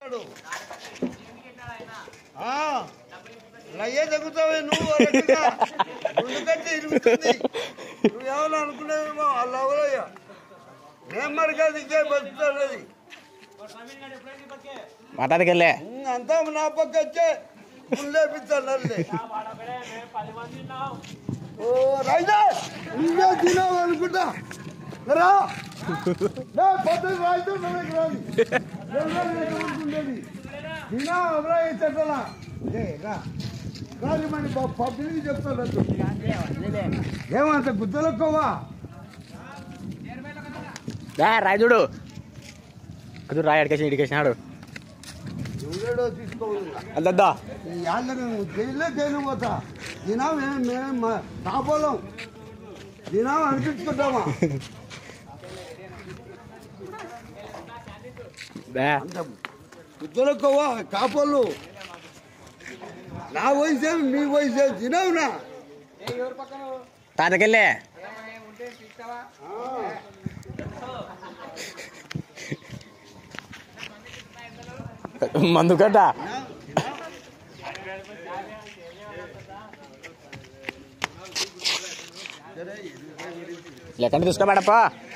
ఆ, లయ్యే తగ్గుతావే నువ్వు ఆ రకంగా. రెండు కట్టి ఇరుగుతుంది నువ్వు ఏమన్నా అనుకునేవేమో వాళ్ళు ఎవరయ్యా నేను మరి కాదు ఇంకే బతుకుతాడది మాట్లాడకెళ్ళే అంతా నా పక్క వచ్చే ముళ్ళేపిస్తాను నల్లే ఓ రైనా నువ్వే తినావు అనుకుంటా రా నా పొద్దున రాయితో నువ్వే రాని ఉండేది తినా ఎవరా చెట్టలా ఏ రా కానీ మన పబ్లిక్ చెప్తాడు ఏమంత గుద్దలకోవా రా రాయి చూడు అది రాయి అడికేసి ఇడికేసినాడు ఎవడో తీసుకోవాలి అద్దద్దా ఈ యాళ్ళ మేము జైల్లో జైలు పోతా దినా మేము మేము కాపోలం దినా అనిపించుకుంటామా బే అంత బుద్ధులకోవా కాపోళ్ళు నా వయసే మీ వయసే తినవునా తాతకెళ్ళే మందు కట్ట లెక్కన తీసుకోబడప్పా